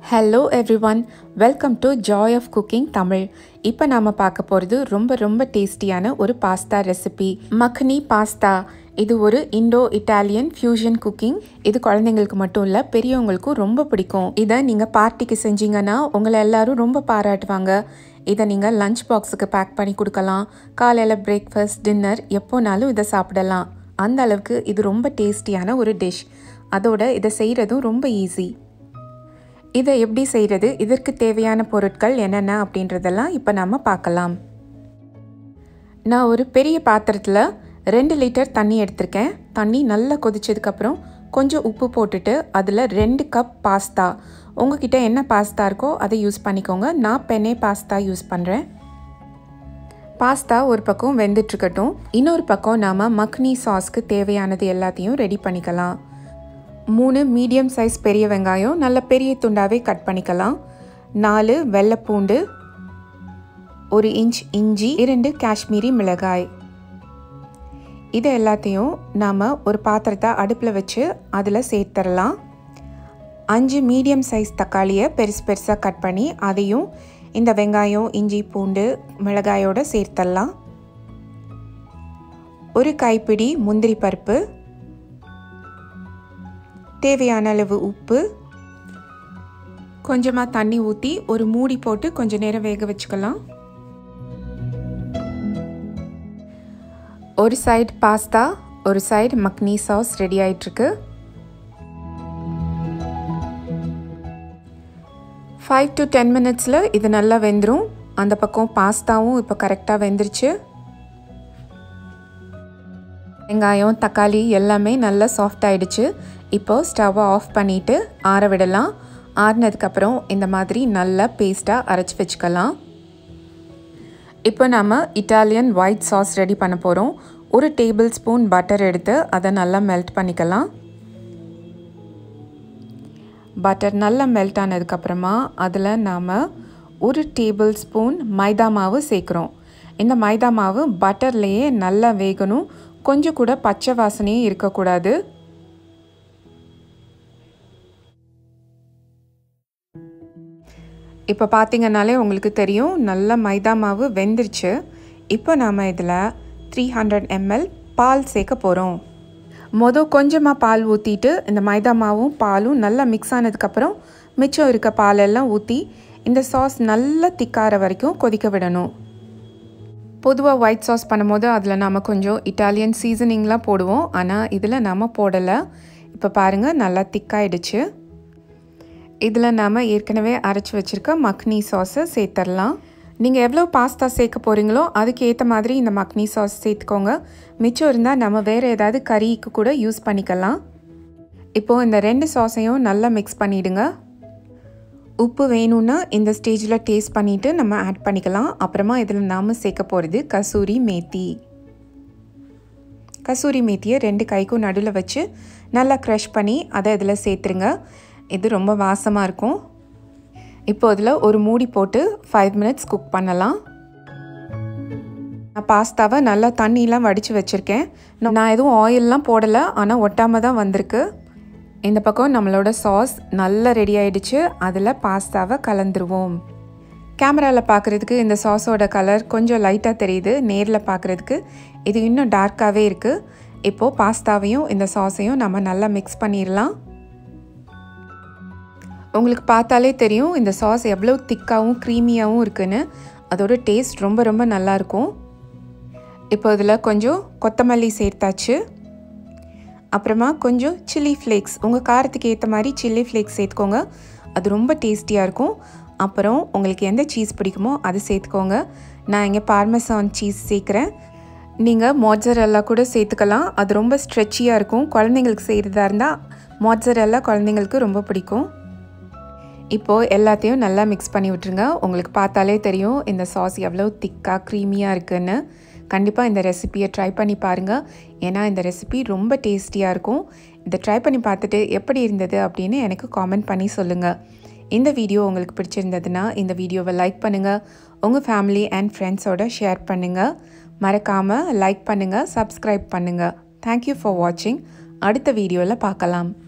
hello everyone welcome to joy of cooking Tamil இப்போ நாம் பார்க்க போகிறது ரொம்ப ரொம்ப டேஸ்டியான ஒரு பாஸ்தா ரெசிபி மக்னி பாஸ்தா இது ஒரு இண்டோ இட்டாலியன் ஃபியூஷன் குக்கிங் இது குழந்தைங்களுக்கு மட்டும் இல்லை பெரியவங்களுக்கும் ரொம்ப பிடிக்கும் இதை நீங்கள் பார்ட்டிக்கு செஞ்சீங்கன்னா உங்களை எல்லாரும் ரொம்ப பாராட்டுவாங்க இதை நீங்கள் லஞ்ச் பாக்ஸுக்கு பேக் பண்ணி கொடுக்கலாம் காலையில் பிரேக்ஃபாஸ்ட் டின்னர் எப்போனாலும் இதை சாப்பிடலாம் அந்த அளவுக்கு இது ரொம்ப டேஸ்டியான ஒரு டிஷ் அதோட இதை செய்கிறதும் ரொம்ப ஈஸி இதை எப்படி செய்கிறது இதற்கு தேவையான பொருட்கள் என்னென்ன அப்படின்றதெல்லாம் இப்போ நாம் பார்க்கலாம் நான் ஒரு பெரிய பாத்திரத்தில் ரெண்டு லிட்டர் தண்ணி எடுத்திருக்கேன் தண்ணி நல்லா கொதிச்சதுக்கப்புறம் கொஞ்சம் உப்பு போட்டுட்டு அதில் ரெண்டு கப் பாஸ்தா உங்ககிட்ட என்ன பாஸ்தா இருக்கோ அதை யூஸ் பண்ணிக்கோங்க நான் பெனே பாஸ்தா யூஸ் பண்ணுறேன் பாஸ்தா ஒரு பக்கம் வெந்துட்டுருக்கட்டும் இன்னொரு பக்கம் நாம் மக்னி சாஸ்க்கு தேவையானது எல்லாத்தையும் ரெடி பண்ணிக்கலாம் மூணு மீடியம் சைஸ் பெரிய வெங்காயம் நல்ல பெரிய துண்டாவே கட் பண்ணிக்கலாம் நாலு வெள்ளைப்பூண்டு ஒரு இன்ச் இஞ்சி இரண்டு காஷ்மீரி மிளகாய் இது எல்லாத்தையும் நாம் ஒரு பாத்திரத்தை அடுப்பில் வச்சு அதில் சேர்த்துடலாம் அஞ்சு மீடியம் சைஸ் தக்காளியை பெருசு பெருசாக கட் பண்ணி அதையும் இந்த வெங்காயம் இஞ்சி பூண்டு மிளகாயோடு சேர்த்துடலாம் ஒரு கைப்பிடி முந்திரி பருப்பு தேவையான அளவு உப்பு கொஞ்சமாக தண்ணி ஊற்றி ஒரு மூடி போட்டு கொஞ்ச நேரம் வேக வச்சுக்கலாம் ஒரு சைடு பாஸ்தா ஒரு சைடு மக்னி சாஸ் ரெடி ஆயிட்டுருக்கு ஃபைவ் டு டென் மினிட்ஸில் இது நல்லா வெந்துடும் அந்த பக்கம் பாஸ்தாவும் இப்போ கரெக்டாக வெந்துருச்சு வெங்காயம் தக்காளி எல்லாமே நல்லா சாஃப்ட் ஆகிடுச்சு இப்போது ஸ்டவ்வை ஆஃப் பண்ணிவிட்டு ஆற விடலாம் ஆறினதுக்கப்புறம் இந்த மாதிரி நல்லா பேஸ்ட்டாக அரைச்சி வச்சுக்கலாம் இப்போ நம்ம இட்டாலியன் ஒயிட் சாஸ் ரெடி பண்ண போகிறோம் ஒரு டேபிள் ஸ்பூன் பட்டர் எடுத்து அதை நல்லா மெல்ட் பண்ணிக்கலாம் பட்டர் நல்லா மெல்ட் ஆனதுக்கப்புறமா அதில் நாம் ஒரு டேபிள் ஸ்பூன் மைதா மாவு சேர்க்குறோம் இந்த மைதா மாவு பட்டர்லேயே நல்லா வேகணும் கொஞ்சம் கூட பச்சை வாசனையும் இருக்கக்கூடாது இப்போ பார்த்தீங்கன்னாலே உங்களுக்கு தெரியும் நல்ல மைதா மாவு வெந்துருச்சு இப்போ நாம் இதில் த்ரீ ஹண்ட்ரட் எம்எல் பால் சேர்க்க போகிறோம் மொதல் கொஞ்சமாக பால் ஊற்றிட்டு இந்த மைதா மாவும் பாலும் நல்லா மிக்ஸ் ஆனதுக்கப்புறம் மிச்சம் இருக்க பாலெல்லாம் ஊற்றி இந்த சாஸ் நல்லா திக்கார வரைக்கும் கொதிக்க விடணும் பொதுவாக ஒயிட் சாஸ் பண்ணும்போது அதில் நாம் கொஞ்சம் இட்டாலியன் சீசனிங்லாம் போடுவோம் ஆனால் இதில் நாம் போடலை இப்போ பாருங்கள் நல்லா திக்காயிடுச்சு இதில் நாம் ஏற்கனவே அரைச்சி வச்சுருக்க மக்னி சாஸை சேர்த்துடலாம் நீங்கள் எவ்வளோ பாஸ்தா சேர்க்க போகிறீங்களோ அதுக்கு ஏற்ற மாதிரி இந்த மக்னி சாஸ் சேர்த்துக்கோங்க மிச்சம் இருந்தால் நம்ம வேறு ஏதாவது கறிக்கு கூட யூஸ் பண்ணிக்கலாம் இப்போது இந்த ரெண்டு சாஸையும் நல்லா மிக்ஸ் பண்ணிவிடுங்க உப்பு வேணும்னா இந்த ஸ்டேஜில் டேஸ்ட் பண்ணிவிட்டு நம்ம ஆட் பண்ணிக்கலாம் அப்புறமா இதில் நாம் சேர்க்க போகிறது கசூரி மேத்தி கசூரி மேத்தியை ரெண்டு கைக்கும் நடுவில் வச்சு நல்லா க்ரஷ் பண்ணி அதை இதில் சேர்த்துருங்க இது ரொம்ப வாசமாக இருக்கும் இப்போ இதில் ஒரு மூடி போட்டு ஃபைவ் மினிட்ஸ் குக் பண்ணலாம் நான் பாஸ்தாவை நல்லா தண்ணியெலாம் வடித்து வச்சுருக்கேன் நான் எதுவும் ஆயிலெலாம் போடலை ஆனால் ஒட்டாமல் தான் வந்திருக்கு இந்த பக்கம் நம்மளோட சாஸ் நல்லா ரெடி ஆகிடுச்சு அதில் பாஸ்தாவை கலந்துருவோம் கேமராவில் பார்க்குறதுக்கு இந்த சாஸோட கலர் கொஞ்சம் லைட்டாக தெரியுது நேரில் பார்க்குறதுக்கு இது இன்னும் டார்க்காகவே இருக்குது இப்போது பாஸ்தாவையும் இந்த சாஸையும் நம்ம நல்லா மிக்ஸ் பண்ணிடலாம் உங்களுக்கு பார்த்தாலே தெரியும் இந்த சாஸ் எவ்வளோ திக்காகவும் க்ரீமியாகவும் இருக்குன்னு அதோட டேஸ்ட் ரொம்ப ரொம்ப நல்லாயிருக்கும் இப்போ இதில் கொஞ்சம் கொத்தமல்லி சேர்த்தாச்சு அப்புறமா கொஞ்சம் சில்லி ஃப்ளேக்ஸ் உங்கள் காரத்துக்கு ஏற்ற மாதிரி சில்லி ஃப்ளேக்ஸ் சேர்த்துக்கோங்க அது ரொம்ப டேஸ்டியாக இருக்கும் அப்புறம் உங்களுக்கு எந்த சீஸ் பிடிக்குமோ அது சேர்த்துக்கோங்க நான் இங்கே பார்மசான் சீஸ் சேர்க்குறேன் நீங்கள் மோட்சரெல்லா கூட சேர்த்துக்கலாம் அது ரொம்ப ஸ்ட்ரெச்சியாக இருக்கும் குழந்தைங்களுக்கு செய்கிறதா இருந்தால் மோட்சரெல்லா குழந்தைங்களுக்கு ரொம்ப பிடிக்கும் இப்போது எல்லாத்தையும் நல்லா மிக்ஸ் பண்ணி விட்டுருங்க உங்களுக்கு பார்த்தாலே தெரியும் இந்த சாஸ் எவ்வளோ திக்காக க்ரீமியாக இருக்குன்னு கண்டிப்பாக இந்த ரெசிப்பியை ட்ரை பண்ணி பாருங்கள் ஏன்னா இந்த ரெசிபி ரொம்ப டேஸ்டியாக இருக்கும் இதை ட்ரை பண்ணி பார்த்துட்டு எப்படி இருந்தது அப்படின்னு எனக்கு காமெண்ட் பண்ணி சொல்லுங்கள் இந்த வீடியோ உங்களுக்கு பிடிச்சிருந்ததுன்னா இந்த வீடியோவை லைக் பண்ணுங்கள் உங்கள் ஃபேமிலி அண்ட் ஃப்ரெண்ட்ஸோட ஷேர் பண்ணுங்கள் மறக்காமல் லைக் பண்ணுங்கள் சப்ஸ்கிரைப் பண்ணுங்கள் தேங்க்யூ ஃபார் வாட்சிங் அடுத்த வீடியோவில் பார்க்கலாம்